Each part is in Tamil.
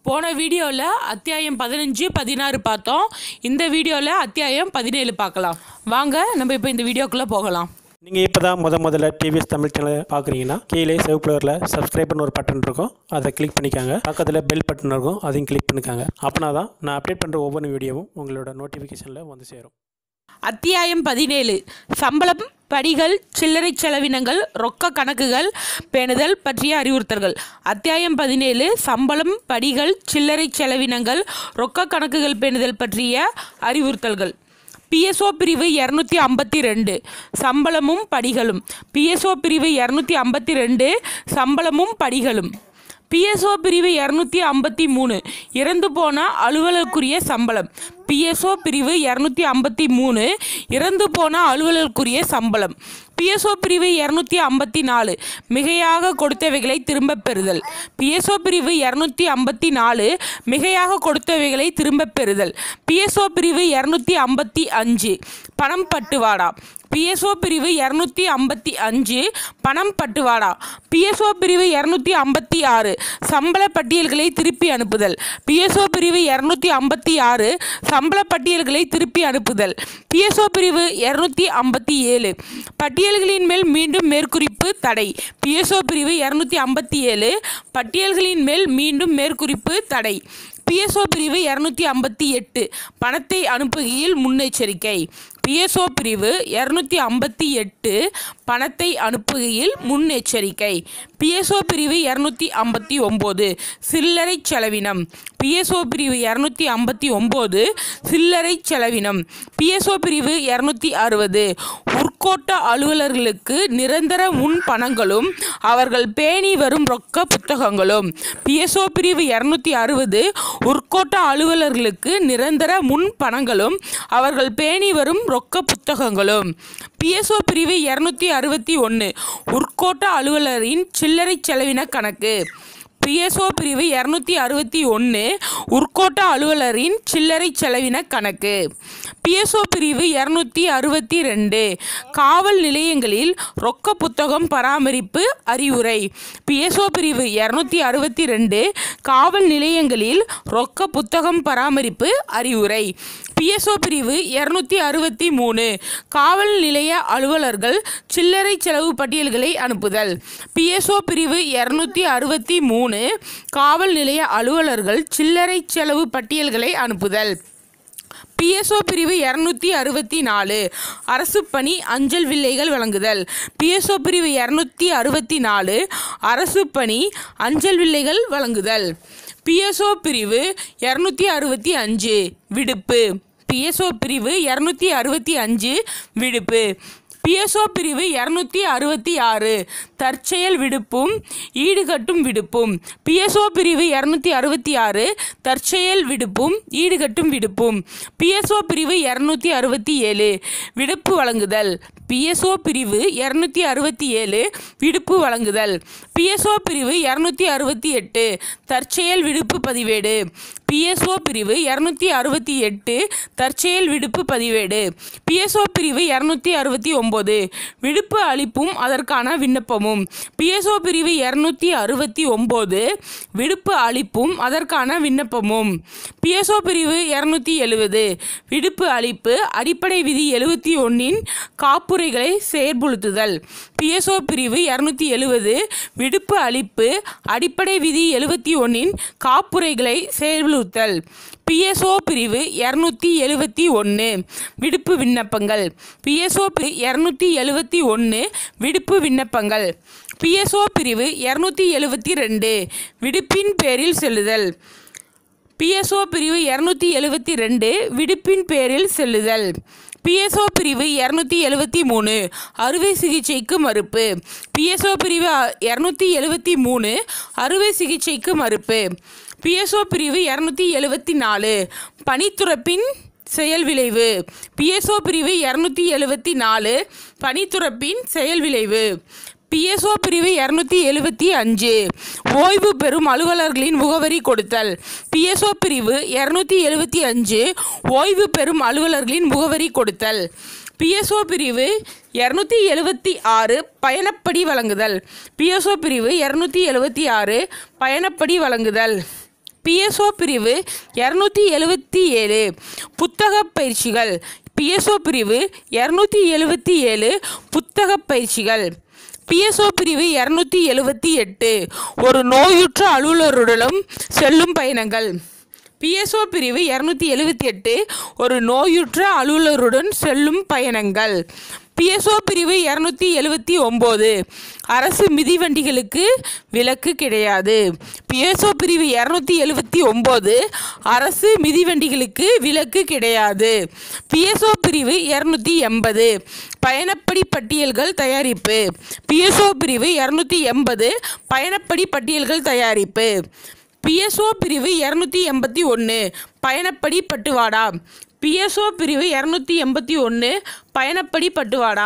போன வீடியோவில் அத்தியாயம் பதினஞ்சு பதினாறு பார்த்தோம் இந்த வீடியோவில் அத்தியாயம் பதினேழு பார்க்கலாம் வாங்க நம்ம இப்போ இந்த வீடியோக்குள்ளே போகலாம் நீங்கள் இப்போ தான் முத முதல்ல டிவிஎஸ் தமிழ் சேனலை பார்க்குறீங்கன்னா கீழே சிவப்பு கலரில் சப்ஸ்கிரைப்னு ஒரு பட்டன் இருக்கும் அதை கிளிக் பண்ணிக்காங்க பக்கத்தில் பெல் பட்டன் இருக்கும் அதையும் கிளிக் பண்ணிக்காங்க அப்படின்னா தான் நான் அப்டேட் பண்ணுற ஒவ்வொரு வீடியோவும் உங்களோட நோட்டிஃபிகேஷனில் வந்து சேரும் அத்தியாயம் பதினேழு சம்பளம் படிகள் சில்லறை செலவினங்கள் ரொக்க கணக்குகள் பேணுதல் பற்றிய அறிவுறுத்தல்கள் அத்தியாயம் பதினேழு சம்பளம் படிகள் சில்லறை செலவினங்கள் ரொக்க கணக்குகள் பேணுதல் பற்றிய அறிவுறுத்தல்கள் பிஎஸ்ஓ பிரிவு இரநூத்தி ஐம்பத்தி ரெண்டு சம்பளமும் படிகளும் பிஎஸ்ஓ பிரிவு இரநூத்தி ஐம்பத்தி ரெண்டு சம்பளமும் படிகளும் பிஎஸ்ஓ பிரிவு இரநூத்தி ஐம்பத்தி மூணு இறந்து போன அலுவலருக்குரிய சம்பளம் பிஎஸ்ஓ பிரிவு இரநூத்தி ஐம்பத்தி மூணு இறந்து போன அலுவலருக்குரிய சம்பளம் பிஎஸ்ஓ பிரிவு இரநூத்தி ஐம்பத்தி நாலு மிகையாக கொடுத்தவைகளை திரும்பப் பெறுதல் பிஎஸ்ஓ பிரிவு இரநூத்தி ஐம்பத்தி நாலு மிகையாக கொடுத்தவைகளை திரும்பப் பெறுதல் பிஎஸ்ஓ பிரிவு இரநூத்தி ஐம்பத்தி அஞ்சு பணம் பட்டுவாடா பிஎஸ்ஓ பிரிவு இரநூத்தி ஐம்பத்தி அஞ்சு பணம் பட்டுவாடா பிஎஸ்ஓ பிரிவு இரநூத்தி ஐம்பத்தி ஆறு சம்பள பட்டியல்களை திருப்பி அனுப்புதல் பிஎஸ்ஓ பிரிவு இரநூத்தி ஐம்பத்தி ஆறு சம்பள பட்டியல்களை திருப்பி அனுப்புதல் பிஎஸ்ஓ பிரிவு இரநூத்தி ஐம்பத்தி ஏழு பட்டியல்களின் மேல் மீண்டும் மேற்குறிப்பு தடை பிஎஸ்ஓ பிரிவு இரநூத்தி ஐம்பத்தி ஏழு பட்டியல்களின் மேல் மீண்டும் மேற்குறிப்பு தடை பிஎஸ்ஓ பிரிவு இரநூத்தி ஐம்பத்தி எட்டு பணத்தை அனுப்புகையில் முன்னெச்சரிக்கை பிஎஸ்ஓ பிரிவு இரநூத்தி ஐம்பத்தி எட்டு பணத்தை அனுப்புகையில் முன்னெச்சரிக்கை பிஎஸ்ஓ பிரிவு இரநூத்தி ஐம்பத்தி ஒம்பது சில்லறை செலவினம் பிஎஸ்ஓ பிரிவு இரநூத்தி ஐம்பத்தி ஒம்பது சில்லறை செலவினம் பிஎஸ்ஓ பிரிவு இரநூத்தி அறுபது உட்கோட்ட அலுவலர்களுக்கு நிரந்தர முன் பணங்களும் அவர்கள் பேணி வரும் ரொக்க புத்தகங்களும் பிஎஸ்ஓ பிரிவு இரநூத்தி அறுபது உட்கோட்ட அலுவலர்களுக்கு நிரந்தர முன் பணங்களும் அவர்கள் பேணி வரும் ரொக்க புத்தகங்களும் பிஎஸ்ஓ பிரிவு இரநூத்தி அறுபத்தி ஒன்று உட்கோட்ட அலுவலரின் சில்லறை செலவின கணக்கு பிஎஸ்ஓ பிரிவு இரநூத்தி அறுபத்தி ஒன்று உட்கோட்ட அலுவலரின் சில்லறை செலவின கணக்கு பிஎஸ்ஓ பிரிவு இரநூத்தி அறுபத்தி ரெண்டு காவல் நிலையங்களில் ரொக்க புத்தகம் பராமரிப்பு அறிவுரை பிஎஸ்ஓ பிரிவு இரநூத்தி அறுபத்தி ரெண்டு காவல் நிலையங்களில் ரொக்க புத்தகம் பராமரிப்பு அறிவுரை பிஎஸ்ஓ பிரிவு இரநூத்தி அறுபத்தி மூணு காவல் நிலைய அலுவலர்கள் சில்லறை செலவு பட்டியல்களை அனுப்புதல் பிஎஸ்ஓ பிரிவு இரநூத்தி அறுபத்தி மூணு காவல் நிலைய அலுவலர்கள் சில்லறை செலவு பட்டியல்களை அனுப்புதல் பிஎஸ்ஓ பிரிவு இரநூத்தி அறுபத்தி நாலு அரசு பணி அஞ்சல் வில்லைகள் வழங்குதல் பிஎஸ்ஓ பிரிவு இரநூத்தி அறுபத்தி நாலு அரசு பணி அஞ்சல் வில்லைகள் வழங்குதல் பிஎஸ்ஓ பிரிவு இரநூத்தி அறுபத்தி அஞ்சு விடுப்பு பிஎஸ்ஓ பிரிவு இரநூத்தி அறுபத்தி அஞ்சு விடுப்பு பிஎஸ்ஓ பிரிவு இரநூத்தி அறுபத்தி ஆறு தற்செயல் விடுப்பும் ஈடுகட்டும் விடுப்பும் பிஎஸ்ஓ பிரிவு இரநூத்தி அறுபத்தி ஆறு தற்செயல் விடுப்பும் ஈடுகட்டும் விடுப்பும் பிஎஸ்ஓ பிரிவு இரநூத்தி அறுபத்தி ஏழு விடுப்பு வழங்குதல் பிஎஸ்ஓ பிரிவு இரநூத்தி அறுபத்தி ஏழு விடுப்பு வழங்குதல் பிஎஸ்ஓ பிரிவு இரநூத்தி அறுபத்தி எட்டு தற்செயல் விடுப்பு பதிவேடு பிஎஸ்ஓ பிரிவு இரநூத்தி அறுபத்தி எட்டு தற்செயல் விடுப்பு பதிவேடு பிஎஸ்ஓ பிரிவு இரநூத்தி அறுபத்தி ஒம்பது விடுப்பு அளிப்பும் அதற்கான விண்ணப்பமும் பிஎஸ்ஓ பிரிவு இரநூத்தி அறுபத்தி ஒம்பது விடுப்பு அளிப்பும் அதற்கான விண்ணப்பமும் பிஎஸ்ஓ பிரிவு இரநூத்தி எழுபது விடுப்பு அளிப்பு அடிப்படை விதி எழுபத்தி ஒன்றின் காப்புரைகளை செயற்படுத்துதல் பிஎஸ்ஓ பிரிவு இரநூத்தி எழுபது விடுப்பு அளிப்பு அடிப்படை விதி எழுபத்தி ஒன்றின் காப்புரைகளை செயல்படுத்தல் பிஎஸ்ஓ பிரிவு இரநூத்தி எழுபத்தி ஒன்று விடுப்பு விண்ணப்பங்கள் பிஎஸ்ஓ பிரிவு இரநூத்தி எழுபத்தி ஒன்று விடுப்பு விண்ணப்பங்கள் பிஎஸ்ஓ பிரிவு இரநூத்தி எழுபத்தி ரெண்டு விடுப்பின் பேரில் செல்லுதல் பிஎஸ்ஓ பிரிவு இரநூத்தி எழுபத்தி ரெண்டு விடுப்பின் பேரில் செல்லுதல் பிஎஸ்ஓ பிரிவு இரநூத்தி எழுபத்தி மூணு அறுவை சிகிச்சைக்கு மறுப்பு பிஎஸ்ஓ பிரிவு இரநூத்தி எழுபத்தி மூணு அறுவை சிகிச்சைக்கு மறுப்பு பிஎஸ்ஓ பிரிவு இரநூத்தி எழுபத்தி நாலு பணித்துறப்பின் செயல் விளைவு பிஎஸ்ஓ பிரிவு இரநூத்தி எழுபத்தி நாலு பணித்துறப்பின் செயல் விளைவு பிஎஸ்ஓ பிரிவு இரநூத்தி எழுபத்தி அஞ்சு ஓய்வு பெறும் அலுவலர்களின் முகவரி கொடுத்தல் பிஎஸ்ஓ பிரிவு இரநூத்தி எழுபத்தி அஞ்சு ஓய்வு பெறும் அலுவலர்களின் முகவரி கொடுத்தல் பிஎஸ்ஓ பிரிவு இரநூத்தி எழுபத்தி ஆறு பயணப்படி வழங்குதல் பிஎஸ்ஓ பிரிவு இரநூத்தி எழுபத்தி ஆறு பயணப்படி வழங்குதல் பிஎஸ்ஓ பிரிவு இரநூத்தி எழுவத்தி ஏழு புத்தக பயிற்சிகள் பிஎஸ்ஓ பிரிவு இரநூத்தி எழுவத்தி ஏழு புத்தக பயிற்சிகள் பிஎஸ்ஓ பிரிவு இரநூத்தி எழுவத்தி எட்டு ஒரு நோயுற்ற அலுவலருடனும் செல்லும் பயணங்கள் பிஎஸ்ஓ பிரிவு இரநூத்தி எழுவத்தி எட்டு ஒரு நோயுற்ற அலுவலருடன் செல்லும் பயணங்கள் பிஎஸ்ஓ பிரிவு இரநூத்தி எழுவத்தி ஒம்பது அரசு மிதிவண்டிகளுக்கு விலக்கு கிடையாது பிஎஸ்ஓ பிரிவு இரநூத்தி எழுவத்தி ஒம்பது அரசு மிதிவண்டிகளுக்கு விலக்கு கிடையாது பிஎஸ்ஓ பிரிவு இரநூத்தி எண்பது பயணப்படி பட்டியல்கள் தயாரிப்பு பிஎஸ்ஓ பிரிவு இரநூத்தி எண்பது பயணப்படி பட்டியல்கள் தயாரிப்பு பிஎஸ்ஓ பிரிவு இரநூத்தி எண்பத்தி ஒன்று பயணப்படி பட்டுவாடா பிஎஸ்ஓ பிரிவு இரநூத்தி எண்பத்தி ஒன்று பயணப்படி பட்டுவாடா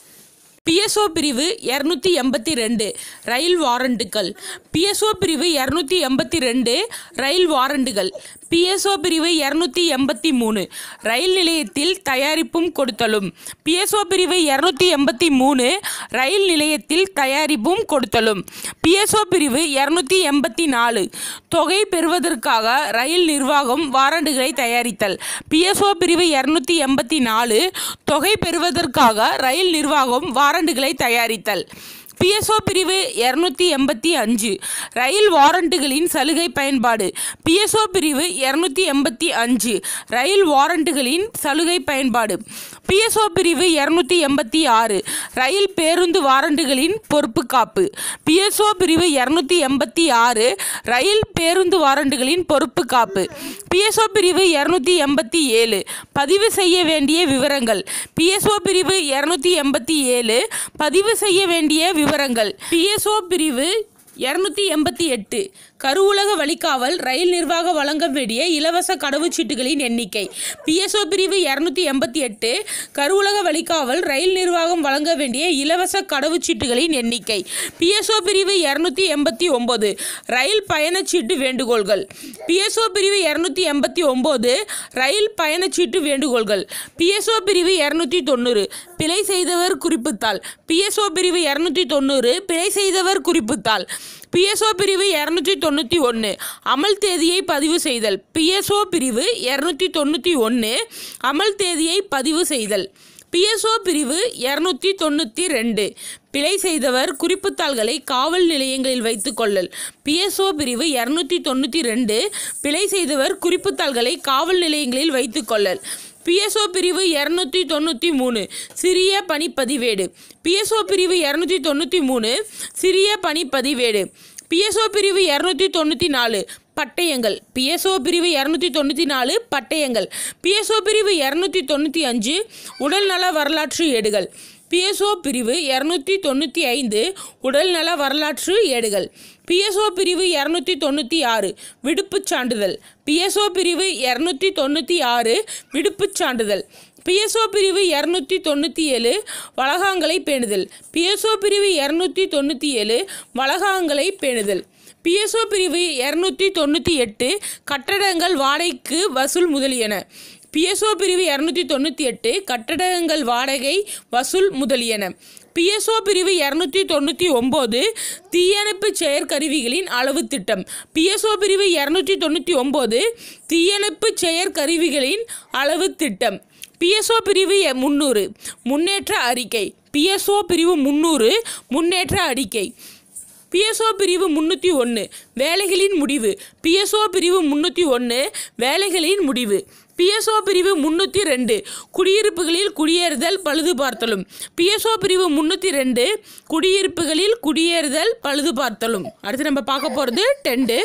பிஎஸ்ஓ பிரிவு இரநூத்தி எண்பத்தி ரெண்டு ரயில் வாரண்டுகள் பிஎஸ்ஓ பிரிவு இரநூத்தி எண்பத்தி ரெண்டு ரயில் வாரண்டுகள் பிஎஸ்ஓ பிரிவு இரநூத்தி எண்பத்தி மூணு ரயில் நிலையத்தில் தயாரிப்பும் கொடுத்தலும் பிஎஸ்ஓ பிரிவு இரநூத்தி எண்பத்தி மூணு ரயில் நிலையத்தில் தயாரிப்பும் கொடுத்தலும் பிஎஸ்ஓ பிரிவு இரநூத்தி எண்பத்தி நாலு தொகை பெறுவதற்காக ரயில் நிர்வாகம் வாரண்டுகளை தயாரித்தல் பிஎஸ்ஓ பிரிவு இரநூத்தி எண்பத்தி நாலு தொகை பெறுவதற்காக ரயில் நிர்வாகம் வாரண்டுகளை தயாரித்தல் பிஎஸ்ஓ பிரிவு இரநூத்தி எண்பத்தி அஞ்சு ரயில் வாரண்டுகளின் சலுகை பயன்பாடு பிஎஸ்ஓ பிரிவு இரநூத்தி எண்பத்தி அஞ்சு ரயில் வாரண்டுகளின் சலுகை பயன்பாடு பிஎஸ்ஓ பிரிவு இரநூத்தி எண்பத்தி ஆறு ரயில் பேருந்து வாரண்டுகளின் பொறுப்பு காப்பு பிஎஸ்ஓ பிரிவு இரநூத்தி எண்பத்தி ஆறு ரயில் பேருந்து வாரண்டுகளின் பொறுப்பு காப்பு பிஎஸ்ஓ பிரிவு இரநூத்தி எண்பத்தி ஏழு பதிவு செய்ய வேண்டிய விவரங்கள் பிஎஸ்ஓ பிரிவு இரநூத்தி எண்பத்தி ஏழு பதிவு செய்ய வேண்டிய விவரங்கள் பிஎஸ்ஓ பிரிவு இரநூத்தி எண்பத்தி எட்டு கருவூலக வழிகாவல் ரயில் நிர்வாக வழங்க வேண்டிய இலவச கடவுச்சீட்டுகளின் எண்ணிக்கை பிஎஸ்ஓ பிரிவு இரநூத்தி எண்பத்தி எட்டு கருவூலக வழிகாவல் ரயில் நிர்வாகம் வழங்க வேண்டிய இலவச கடவுச்சீட்டுகளின் எண்ணிக்கை பிஎஸ்ஓ பிரிவு இரநூத்தி எண்பத்தி ஒம்பது ரயில் பயணச்சீட்டு வேண்டுகோள்கள் பிஎஸ்ஓ பிரிவு இரநூத்தி எண்பத்தி ஒம்பது ரயில் பயணச்சீட்டு வேண்டுகோள்கள் பிஎஸ்ஓ பிரிவு இரநூத்தி தொண்ணூறு பிழை செய்தவர் குறிப்புத்தாள் பிஎஸ்ஓ பிரிவு இரநூத்தி தொண்ணூறு பிழை செய்தவர் குறிப்புத்தாள் பிஎஸ்ஓ பிரிவு இரநூத்தி தொண்ணூற்றி ஒன்று அமல் தேதியை பதிவு செய்தல் பிஎஸ்ஓ பிரிவு இரநூத்தி தொண்ணூற்றி ஒன்று அமல் தேதியை பதிவு செய்தல் பிஎஸ்ஓ பிரிவு இரநூத்தி தொண்ணூற்றி ரெண்டு பிழை செய்தவர் குறிப்புத்தாள்களை காவல் நிலையங்களில் வைத்துக் கொள்ளல் பிஎஸ்ஓ பிரிவு இரநூத்தி தொண்ணூற்றி ரெண்டு பிழை செய்தவர் குறிப்புத்தாள்களை காவல் நிலையங்களில் வைத்துக் கொள்ளல் பிஎஸ்ஓ பிரிவு இரநூத்தி தொண்ணூற்றி மூணு சிறிய பணிப்பதிவேடு பிஎஸ்ஓ பிரிவு இரநூத்தி தொண்ணூற்றி மூணு சிறிய பணிப்பதிவேடு பிஎஸ்ஓ பிரிவு இரநூத்தி தொண்ணூற்றி நாலு பட்டயங்கள் பிஎஸ்ஓ பிரிவு இரநூத்தி தொண்ணூற்றி நாலு பட்டயங்கள் பிஎஸ்ஓ பிரிவு இரநூத்தி தொண்ணூற்றி அஞ்சு உடல்நல வரலாற்று ஏடுகள் பிஎஸ்ஓ பிரிவு இரநூத்தி தொண்ணூற்றி ஐந்து உடல்நல வரலாற்று ஏடுகள் பிஎஸ்ஓ பிரிவு இரநூத்தி தொண்ணூற்றி ஆறு விடுப்புச் சான்றிதழ் பிஎஸ்ஓ பிரிவு இரநூத்தி தொண்ணூற்றி ஆறு விடுப்புச் சான்றிதழ் பிஎஸ்ஓ பிரிவு இரநூத்தி தொண்ணூற்றி ஏழு வளகாங்களை பேணுதல் பிஎஸ்ஓ பிரிவு இரநூத்தி தொண்ணூற்றி ஏழு வளகாங்களை பேணுதல் பிஎஸ்ஓ பிரிவு இரநூத்தி தொண்ணூற்றி எட்டு கட்டடங்கள் வாடகைக்கு வசூல் முதலியன பிஎஸ்ஓ பிரிவு இரநூத்தி தொண்ணூற்றி எட்டு கட்டடங்கள் வாடகை வசூல் முதலியன பிஎஸ்ஓ பிரிவு இரநூத்தி தொண்ணூற்றி ஒம்பது தீயணைப்பு செயற்கருவிகளின் அளவு திட்டம் பிஎஸ்ஓ பிரிவு இரநூத்தி தொண்ணூற்றி ஒம்பது தீயணைப்பு செயற்கருவிகளின் அளவு திட்டம் பிஎஸ்ஓ பிரிவு எ- முந்நூறு முன்னேற்ற அறிக்கை பிஎஸ்ஓ பிரிவு முந்நூறு முன்னேற்ற அறிக்கை பிஎஸ்ஓ பிரிவு முன்னூற்றி ஒன்று வேலைகளின் முடிவு பிஎஸ்ஓ பிரிவு முன்னூற்றி ஒன்று வேலைகளின் முடிவு பிஎஸ்ஓ பிரிவு முன்னூற்றி ரெண்டு குடியிருப்புகளில் குடியேறுதல் பழுது பார்த்தலும் பிஎஸ்ஓ பிரிவு முன்னூற்றி ரெண்டு குடியிருப்புகளில் குடியேறுதல் பழுது பார்த்தலும் அடுத்து நம்ம பார்க்க போகிறது டெண்டு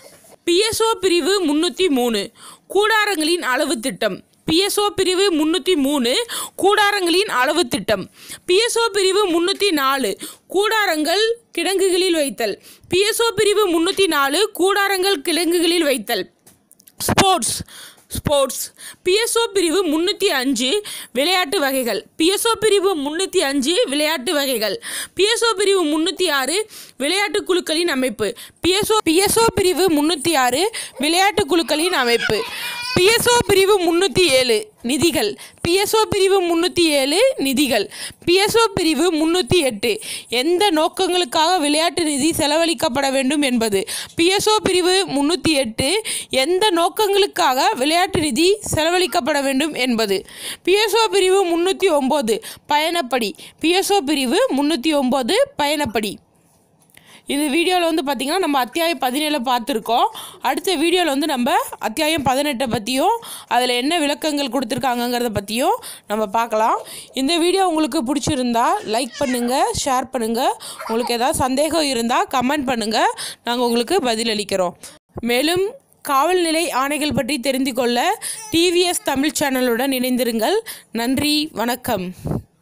பிஎஸ்ஓ பிரிவு முன்னூற்றி மூணு கூடாரங்களின் அளவு திட்டம் பிஎஸ்ஓ பிரிவு முன்னூற்றி மூணு கூடாரங்களின் அளவு திட்டம் பிஎஸ்ஓ பிரிவு முன்னூற்றி நாலு கூடாரங்கள் கிடங்குகளில் வைத்தல் பிஎஸ்ஓ பிரிவு முன்னூற்றி நாலு கூடாரங்கள் கிடங்குகளில் வைத்தல் ஸ்போர்ட்ஸ் ஸ்போர்ட்ஸ் பிஎஸ்ஓ பிரிவு முன்னூற்றி அஞ்சு விளையாட்டு வகைகள் பிஎஸ்ஓ பிரிவு முன்னூற்றி அஞ்சு விளையாட்டு வகைகள் பிஎஸ்ஓ பிரிவு முன்னூற்றி ஆறு விளையாட்டு குழுக்களின் அமைப்பு பிஎஸ்ஓ பிஎஸ்ஓ பிரிவு முன்னூற்றி ஆறு விளையாட்டு குழுக்களின் அமைப்பு பிஎஸ்ஓ பிரிவு முன்னூற்றி ஏழு நிதிகள் பிஎஸ்ஓ பிரிவு முன்னூற்றி ஏழு நிதிகள் பிஎஸ்ஓ பிரிவு முன்னூற்றி எட்டு எந்த நோக்கங்களுக்காக விளையாட்டு நிதி செலவழிக்கப்பட வேண்டும் என்பது பிஎஸ்ஓ பிரிவு முன்னூற்றி எட்டு எந்த நோக்கங்களுக்காக விளையாட்டு நிதி செலவழிக்கப்பட வேண்டும் என்பது பிஎஸ்ஓ பிரிவு முன்னூற்றி ஒம்பது பயணப்படி பிஎஸ்ஓ பிரிவு முன்னூற்றி ஒம்பது பயணப்படி இந்த வீடியோவில் வந்து பார்த்திங்கன்னா நம்ம அத்தியாயம் பதினேழு பார்த்துருக்கோம் அடுத்த வீடியோவில் வந்து நம்ம அத்தியாயம் பதினெட்டை பற்றியும் அதில் என்ன விளக்கங்கள் கொடுத்துருக்காங்கங்கிறத பற்றியும் நம்ம பார்க்கலாம் இந்த வீடியோ உங்களுக்கு பிடிச்சிருந்தா லைக் பண்ணுங்கள் ஷேர் பண்ணுங்கள் உங்களுக்கு ஏதாவது சந்தேகம் இருந்தால் கமெண்ட் பண்ணுங்கள் நாங்கள் உங்களுக்கு பதிலளிக்கிறோம் மேலும் காவல்நிலை ஆணைகள் பற்றி தெரிந்து கொள்ள டிவிஎஸ் தமிழ் சேனலுடன் இணைந்திருங்கள் நன்றி வணக்கம்